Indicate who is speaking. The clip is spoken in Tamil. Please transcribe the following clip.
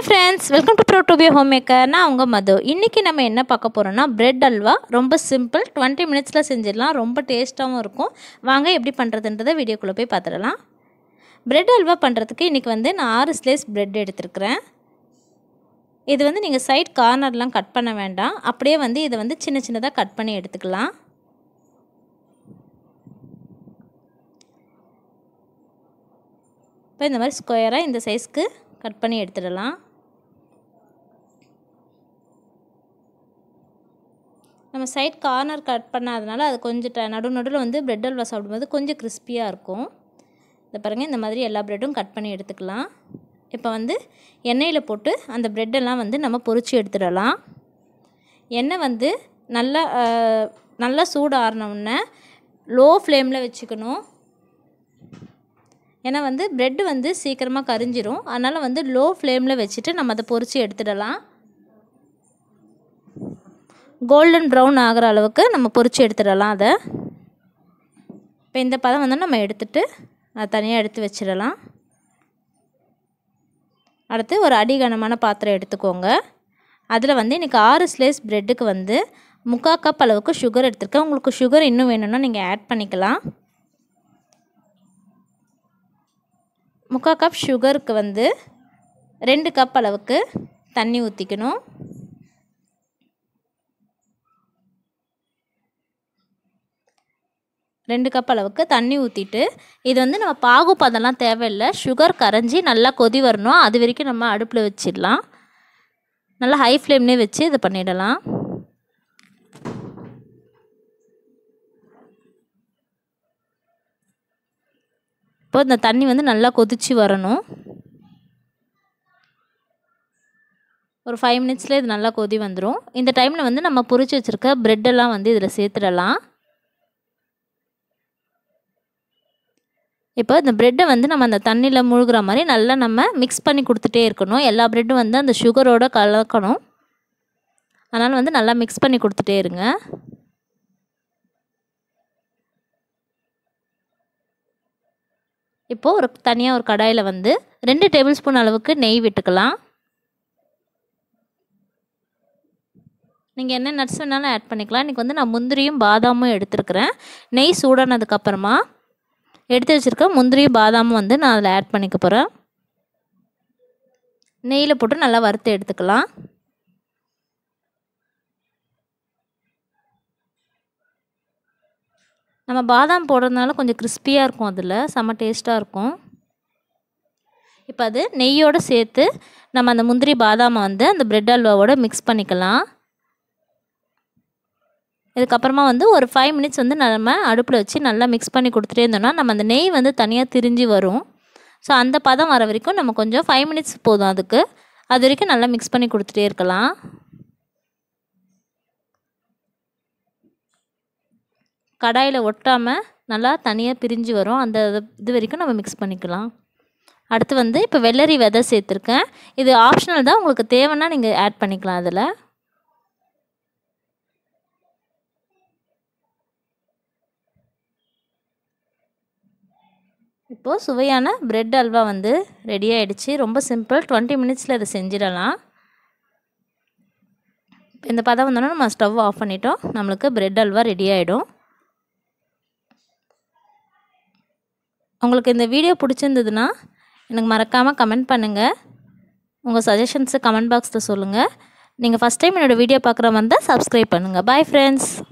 Speaker 1: ஹாய் ஃப்ரெண்ட்ஸ் வெல்கம் டு ப்ரோட்டோபியோ ஹோம் மேக்கர் நான் உங்கள் மது இன்றைக்கி நம்ம என்ன பார்க்க போகிறோம்னா பிரெட் அல்வா ரொம்ப சிம்பிள் டுவெண்ட்டி மினிட்ஸில் செஞ்சிடலாம் ரொம்ப டேஸ்ட்டாகவும் இருக்கும் வாங்க எப்படி பண்ணுறதுன்றதை வீடியோக்குள்ளே போய் பார்த்துடலாம் பிரெட் அல்வா பண்ணுறதுக்கு இன்றைக்கி வந்து நான் ஆறு ஸ்லைஸ் பிரெட் எடுத்துருக்கிறேன் இது வந்து நீங்கள் சைட் கார்னர்லாம் கட் பண்ண வேண்டாம் அப்படியே வந்து இதை வந்து சின்ன சின்னதாக கட் பண்ணி எடுத்துக்கலாம் இப்போ இந்த மாதிரி ஸ்கொயராக இந்த சைஸ்க்கு கட் பண்ணி எடுத்துடலாம் நம்ம சைட் கார்னர் கட் பண்ணாதனால அது கொஞ்சம் ட நடு நடுவில் வந்து பிரெட் அல்வா சாப்பிடும்போது கொஞ்சம் கிறிஸ்பியாக இருக்கும் இதை பாருங்கள் இந்த மாதிரி எல்லா ப்ரெட்டும் கட் பண்ணி எடுத்துக்கலாம் இப்போ வந்து எண்ணெயில் போட்டு அந்த ப்ரெட்டெல்லாம் வந்து நம்ம பொரித்து எடுத்துடலாம் எண்ணெய் வந்து நல்லா நல்லா சூடு ஆறினவுடனே லோ ஃப்ளேமில் வச்சுக்கணும் ஏன்னா வந்து ப்ரெட்டு வந்து சீக்கிரமாக கரிஞ்சிரும் அதனால் வந்து லோ ஃப்ளேமில் வச்சுட்டு நம்ம அதை பொரித்து எடுத்துடலாம் கோல்டன் ப்ரௌன் ஆகிற அளவுக்கு நம்ம பொரித்து எடுத்துடலாம் அதை இப்போ இந்த பதம் வந்து நம்ம எடுத்துட்டு அதை தனியாக எடுத்து வச்சிடலாம் அடுத்து ஒரு அடிகனமான பாத்திரம் எடுத்துக்கோங்க அதில் வந்து இன்றைக்கி ஆறு ஸ்லைஸ் ப்ரெட்டுக்கு வந்து முக்கால் கப் அளவுக்கு சுகர் எடுத்துருக்கேன் உங்களுக்கு சுகர் இன்னும் வேணும்னா நீங்கள் ஆட் பண்ணிக்கலாம் முக்கால் கப் சுகருக்கு வந்து ரெண்டு கப் அளவுக்கு தண்ணி ஊற்றிக்கணும் ரெண்டு கப் அளவுக்கு தண்ணி ஊற்றிட்டு இது வந்து நம்ம பாகு பதம்லாம் தேவையில்லை சுகர் கரைஞ்சி நல்லா கொதி வரணும் அது வரைக்கும் நம்ம அடுப்பில் வச்சிடலாம் நல்லா ஹை ஃப்ளேம்லேயே வச்சு இதை பண்ணிடலாம் இப்போ இந்த தண்ணி வந்து நல்லா கொதித்து வரணும் ஒரு ஃபைவ் மினிட்ஸில் இது நல்லா கொதி வந்துடும் இந்த டைமில் வந்து நம்ம பொரிச்சு வச்சுருக்க ப்ரெட்டெல்லாம் வந்து இதில் சேர்த்துடலாம் இப்போ இந்த ப்ரெட்டை வந்து நம்ம அந்த தண்ணியில் முழுகிற மாதிரி நல்லா நம்ம மிக்ஸ் பண்ணி கொடுத்துட்டே இருக்கணும் எல்லா ப்ரெட்டும் வந்து அந்த சுகரோடு கலக்கணும் அதனால் வந்து நல்லா மிக்ஸ் பண்ணி கொடுத்துட்டே இருங்க இப்போது ஒரு தனியாக ஒரு கடாயில் வந்து ரெண்டு டேபிள் ஸ்பூன் அளவுக்கு நெய் விட்டுக்கலாம் நீங்கள் என்ன நட்ஸ் வேணாலும் ஆட் பண்ணிக்கலாம் இன்றைக்கி வந்து நான் முந்திரியும் பாதாமும் எடுத்துருக்கிறேன் நெய் சூடானதுக்கப்புறமா எடுத்து வச்சுருக்க முந்திரியும் பாதாமும் வந்து நான் அதில் ஆட் பண்ணிக்க போகிறேன் நெய்யில் போட்டு நல்லா வறுத்து எடுத்துக்கலாம் நம்ம பாதாம் போடுறதுனால கொஞ்சம் கிறிஸ்பியாக இருக்கும் அதில் செம்ம டேஸ்ட்டாக இருக்கும் இப்போ அது நெய்யோடு சேர்த்து நம்ம அந்த முந்திரி பாதாமை வந்து அந்த பிரெட் அல்வாவோட மிக்ஸ் பண்ணிக்கலாம் இதுக்கப்புறமா வந்து ஒரு ஃபைவ் மினிட்ஸ் வந்து நம்ம அடுப்பில் வச்சு நல்லா மிக்ஸ் பண்ணி கொடுத்துட்டே இருந்தோம்னா நம்ம அந்த நெய் வந்து தனியாக திரிஞ்சு வரும் ஸோ அந்த பதம் வர வரைக்கும் நம்ம கொஞ்சம் ஃபைவ் மினிட்ஸ் போதும் அதுக்கு அது வரைக்கும் நல்லா மிக்ஸ் பண்ணி கொடுத்துட்டே இருக்கலாம் கடாயில் ஒட்டாமல் நல்லா தனியாக பிரிஞ்சு வரும் அந்த இது வரைக்கும் நம்ம மிக்ஸ் பண்ணிக்கலாம் அடுத்து வந்து இப்போ வெள்ளரி விதை சேர்த்துருக்கேன் இது ஆப்ஷனல் தான் உங்களுக்கு தேவைன்னா நீங்கள் ஆட் பண்ணிக்கலாம் அதில் இப்போது சுவையான ப்ரெட் அல்வா வந்து ரெடி ஆகிடுச்சு ரொம்ப சிம்பிள் டுவெண்ட்டி மினிட்ஸில் இதை செஞ்சிடலாம் இந்த பதம் வந்தோன்னா நம்ம ஸ்டவ் ஆஃப் பண்ணிட்டோம் நம்மளுக்கு ப்ரெட் அல்வா ரெடி ஆகிடும் உங்களுக்கு இந்த வீடியோ பிடிச்சிருந்ததுன்னா எனக்கு மறக்காமல் கமெண்ட் பண்ணுங்கள் உங்கள் சஜஷன்ஸு கமெண்ட் பாக்ஸில் சொல்லுங்கள் நீங்கள் ஃபஸ்ட் டைம் என்னோடய வீடியோ பார்க்குற வந்தால் சப்ஸ்கிரைப் பண்ணுங்கள் பாய் ஃப்ரெண்ட்ஸ்